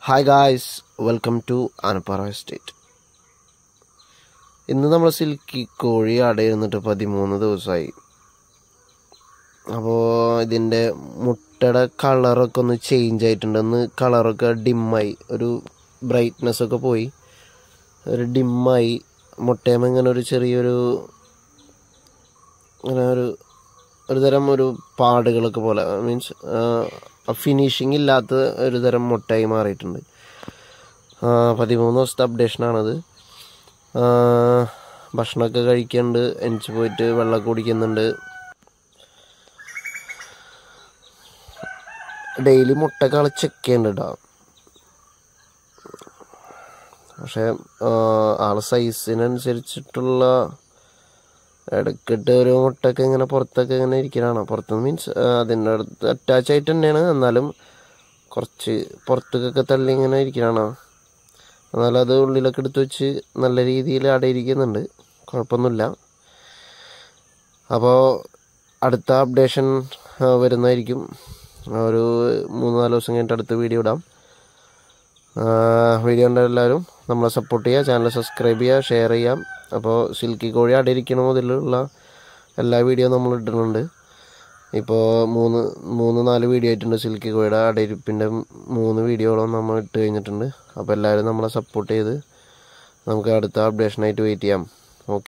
hi guys welcome to Anappara estate ഇന്ന് നമ്മൾ silky കോഴി അടയിരുന്നിട്ട് പതിമൂന്ന് ദിവസമായി അപ്പോൾ ഇതിൻ്റെ മുട്ടയുടെ കളറൊക്കെ ഒന്ന് ചേഞ്ച് ആയിട്ടുണ്ട് ഒന്ന് കളറൊക്കെ ഡിമ്മായി ഒരു ബ്രൈറ്റ്നെസ് ഒക്കെ പോയി ഒരു ഡിമ്മായി മുട്ടയമ്മ ഇങ്ങനെ ഒരു ചെറിയൊരു ഇങ്ങനെ ഒരു ഒരു തരം ഒരു പാടുകളൊക്കെ പോലെ മീൻസ് ഫിനിഷിങ് ഇല്ലാത്ത ഒരു തരം മുട്ടയായി മാറിയിട്ടുണ്ട് ആ, പതിമൂന്ന് ദിവസത്തെ അപ്ഡേഷനാണത് ആ, ഭക്ഷണമൊക്കെ കഴിക്കുന്നുണ്ട് എനിച്ച് പോയിട്ട് വെള്ളമൊക്കെ കുടിക്കുന്നുണ്ട് ഡെയിലി മുട്ട കളി ചെക്ക് ചെയ്യുന്നുണ്ട് കേട്ടോ പക്ഷേ ആ, ആളെ സൈസിനനുസരിച്ചിട്ടുള്ള ഇടയ്ക്കിട്ട് ഒരു മുട്ടൊക്കെ ഇങ്ങനെ പുറത്തൊക്കെ ഇങ്ങനെ ഇരിക്കലാണ് പുറത്ത് മീൻസ് അതിൻ്റെ അടുത്ത് അറ്റാച്ച് ആയിട്ട് തന്നെയാണ് എന്നാലും കുറച്ച് പുറത്തേക്കൊക്കെ തള്ളി ഇങ്ങനെ ഇരിക്കലാണ് എന്നാലും അത് ഉള്ളിലൊക്കെ എടുത്ത് വെച്ച് നല്ല രീതിയിൽ അടയിരിക്കുന്നുണ്ട് കുഴപ്പമൊന്നുമില്ല അപ്പോൾ അടുത്ത അപ്ഡേഷൻ വരുന്നതായിരിക്കും ഒരു മൂന്ന് നാല് ദിവസം കഴിഞ്ഞിട്ട് അടുത്ത വീഡിയോ ഇടാം വീഡിയോ ഉണ്ട് എല്ലാവരും നമ്മളെ സപ്പോർട്ട് ചെയ്യുക ചാനൽ സബ്സ്ക്രൈബ് ചെയ്യുക ഷെയർ ചെയ്യാം അപ്പോൾ സിൽക്കി കോഴി അടയിരിക്കണ മുതലുള്ള എല്ലാ വീഡിയോ നമ്മൾ ഇടുന്നുണ്ട് ഇപ്പോൾ മൂന്ന് മൂന്ന് നാല് വീഡിയോ ആയിട്ടുണ്ട് സിൽക്കി കോഴിയുടെ അടയിരിപ്പിൻ്റെ മൂന്ന് വീഡിയോകളും നമ്മൾ ഇട്ട് കഴിഞ്ഞിട്ടുണ്ട് അപ്പോൾ എല്ലാവരും നമ്മളെ സപ്പോർട്ട് ചെയ്ത് നമുക്ക് അടുത്ത അപ്ഡേഷനായിട്ട് വെയിറ്റ് ചെയ്യാം